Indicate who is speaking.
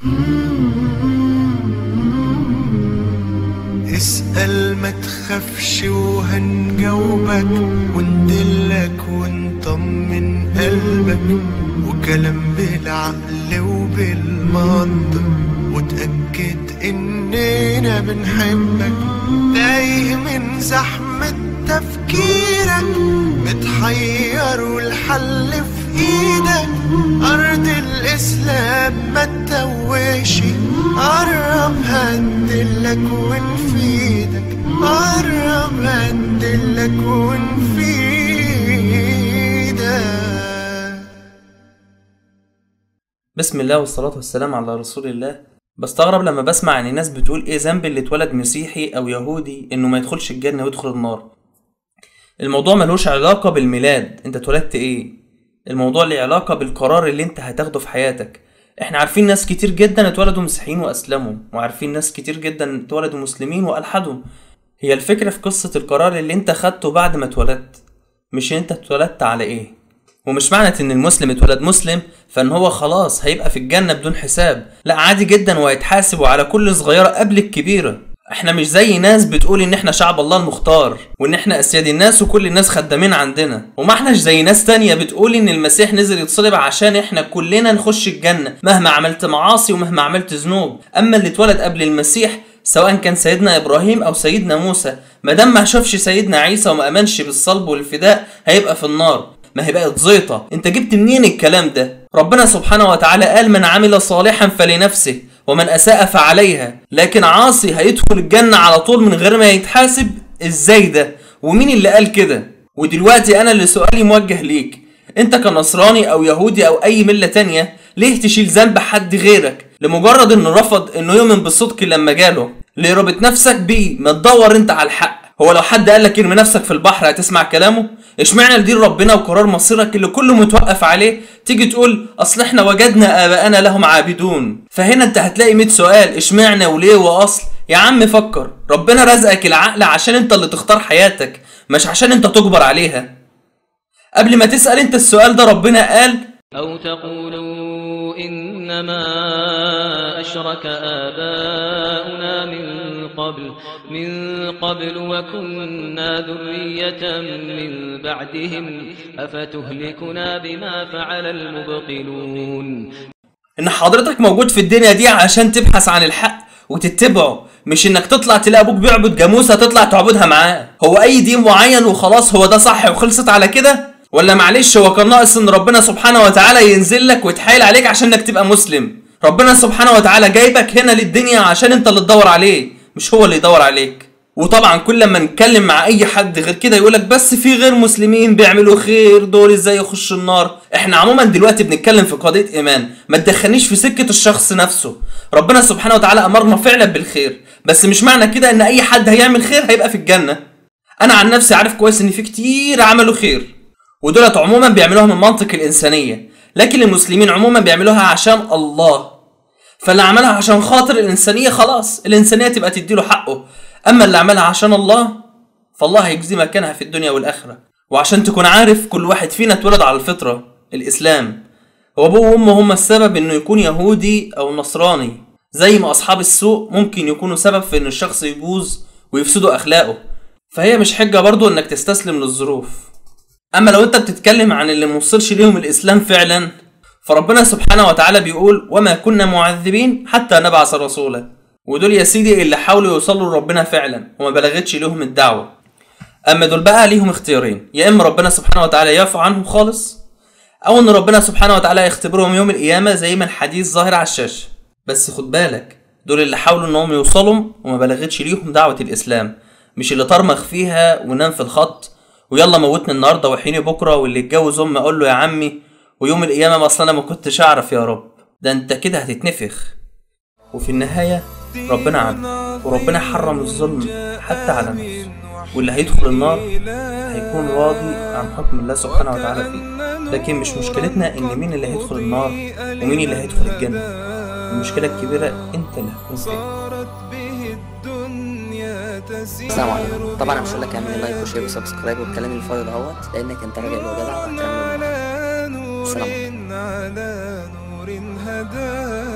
Speaker 1: اسأل ما تخافش وهنجاوبك وندلك ونطمن قلبك وكلام بالعقل وبالمنطق وتأكد إننا بنحبك تايه من زحمة تفكيرك متحير والحل في ايدك أرض الإسلام ما تتوهش قرب هندلك ونفيدك قرب هندلك ونفيدك
Speaker 2: بسم الله والصلاة والسلام على رسول الله بستغرب لما بسمع ان الناس بتقول ايه ذنب اللي اتولد مسيحي او يهودي انه ما يدخلش الجنة ويدخل النار الموضوع ملوش علاقة بالميلاد انت اتولدت ايه الموضوع ليه علاقة بالقرار اللي انت هتاخده في حياتك احنا عارفين ناس كتير جدا اتولدوا مسيحيين واسلموا وعارفين ناس كتير جدا اتولدوا مسلمين والحدوا هي الفكرة في قصة القرار اللي انت خدته بعد ما اتولدت مش انت اتولدت على ايه ومش معنى ان المسلم اتولد مسلم فان هو خلاص هيبقى في الجنة بدون حساب لا عادي جدا وهيتحاسب على كل صغيرة قبل الكبيرة احنا مش زي ناس بتقول ان احنا شعب الله المختار وان احنا اسياد الناس وكل الناس خدامين عندنا وما احناش زي ناس تانية بتقول ان المسيح نزل يتصلب عشان احنا كلنا نخش الجنة مهما عملت معاصي ومهما عملت ذنوب اما اللي اتولد قبل المسيح سواء كان سيدنا ابراهيم او سيدنا موسى ما دام ما شافش سيدنا عيسى وما امنش بالصلب والفداء هيبقى في النار ما هي بقت زيطة انت جبت منين الكلام ده ربنا سبحانه وتعالى قال من عمل صالحا فلنفسه ومن اساء فعليها لكن عاصي هيدخل الجنة على طول من غير ما يتحاسب ازاي ده ومين اللي قال كده ودلوقتي انا اللي سؤالي موجه ليك انت كنصراني او يهودي او اي ملة تانية ليه تشيل ذنب حد غيرك لمجرد انه رفض انه يؤمن بالصدق لما جاله ليه رابط نفسك بيه ما تدور انت على الحق هو لو حد قال لك ارمي نفسك في البحر هتسمع كلامه اشمعنى لدين ربنا وقرار مصيرك اللي كله متوقف عليه تيجي تقول اصل احنا وجدنا اباءنا لهم عابدون فهنا انت هتلاقي 100 سؤال اشمعنى وليه واصل يا عم فكر ربنا رزقك العقل عشان انت اللي تختار حياتك مش عشان انت تجبر عليها قبل ما تسأل انت السؤال ده ربنا قال
Speaker 3: أو تقولوا إنما أشرك آباؤنا من قبل من قبل وكنا ذرية من بعدهم أفتهلكنا بما فعل المبطلون
Speaker 2: ان حضرتك موجود في الدنيا دي عشان تبحث عن الحق وتتبعه مش انك تطلع تلاقي ابوك بيعبد جاموسه تطلع تعبدها معاه هو اي دين معين وخلاص هو ده صح وخلصت على كده ولا معلش هو كان ناقص ان ربنا سبحانه وتعالى ينزل لك ويتحايل عليك عشان انك تبقى مسلم ربنا سبحانه وتعالى جايبك هنا للدنيا عشان انت اللي تدور عليه مش هو اللي يدور عليك وطبعا كل ما نتكلم مع اي حد غير كده يقولك بس في غير مسلمين بيعملوا خير دول ازاي يخشوا النار احنا عموما دلوقتي بنتكلم في قضيه ايمان ما تدخلنيش في سكه الشخص نفسه ربنا سبحانه وتعالى امرنا فعلا بالخير بس مش معنى كده ان اي حد هيعمل خير هيبقى في الجنه انا عن نفسي عارف كويس ان في كتير عملوا خير ودولت عموما بيعملوها من منطق الانسانيه لكن المسلمين عموما بيعملوها عشان الله فاللي عملها عشان خاطر الانسانيه خلاص الانسانيه تبقى تديله حقه اما اللي عملها عشان الله فالله هيجزي مكانها في الدنيا والاخره وعشان تكون عارف كل واحد فينا اتولد على الفطره الاسلام هو ابوه وامه هما السبب انه يكون يهودي او نصراني زي ما اصحاب السوء ممكن يكونوا سبب في ان الشخص يبوظ ويفسدوا اخلاقه فهي مش حجه برضو انك تستسلم للظروف اما لو انت بتتكلم عن اللي موصلش ليهم الاسلام فعلا فربنا سبحانه وتعالى بيقول وما كنا معذبين حتى نبعث رسولا ودول يا سيدي اللي حاولوا يوصلوا لربنا فعلا وما بلغتش ليهم الدعوه اما دول بقى ليهم اختيارين يا اما ربنا سبحانه وتعالى يعفو عنهم خالص او ان ربنا سبحانه وتعالى يختبرهم يوم القيامه زي ما الحديث ظاهر على الشاشه بس خد بالك دول اللي حاولوا انهم يوصلوا وما بلغتش ليهم دعوه الاسلام مش اللي طرمخ فيها ونام في الخط ويلا موتني النهارده وحيني بكره واللي اتجوز امي اقول له يا عمي ويوم القيامه ما اصل انا ما كنتش اعرف يا رب ده انت كده هتتنفخ وفي النهايه ربنا عدل وربنا حرم الظلم حتى على نفسه واللي هيدخل النار هيكون راضي عن حكم الله سبحانه وتعالى فيه لكن مش مشكلتنا ان مين اللي هيدخل النار ومين اللي هيدخل الجنه المشكله الكبيره انت اللي هتكون فين
Speaker 4: السلام عليكم طبعا انا مش هقول لك اعمل لايك وشير وسبسكرايب والكلام الفاضي دهوت لانك انت راجل وجدع وهتعمله السلام عليكم
Speaker 1: على نور هدانا